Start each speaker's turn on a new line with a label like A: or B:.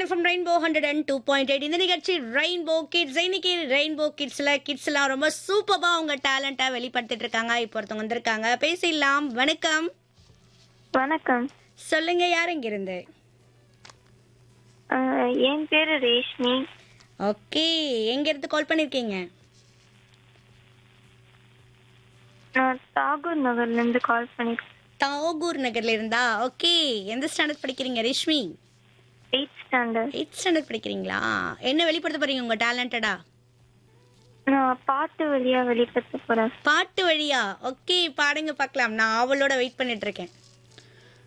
A: FM rainbow hundred and two point eight இந்த நிகழ்ச்சி rainbow kids இன்னைக்கு ரெயின்போ கிட்ஸ்ல கிட்ஸ் எல்லாம் ரொம்ப சூப்பரா அவங்க டேலண்டா வெளிப்படுத்திட்டு இருக்காங்க இப்போ ஒருத்தவங்க வந்திருக்காங்க பேசிடலாம் வணக்கம்
B: வணக்கம்
A: சொல்லுங்க யார் இங்க இருந்து
B: அஹ், என் பேரு ரேஷ்மி
A: ஓகே எங்க இருந்து கால் பண்ணிருக்கீங்க
B: நான் தாகூர் நகர்ல இருந்து கால் பண்ணிருக்கேன்
A: தாகூர் நகர்ல இருந்தா ஓகே எந்த ஸ்டாண்டர்ட் படிக்கிறீங்க Reshmi
B: eight standard
A: eight standard படிக்கிறீங்களா என்ன வெளிப்படுத்த போறீங்க உங்க டேலண்டடா
B: நான் பாட்டு வழியா வெளிப்படுத்த போறேன்
A: பாட்டு வழியா ஓகே பாடுங்க பார்க்கலாம் நான் அவளோட வெயிட் பண்ணிட்டு இருக்கேன்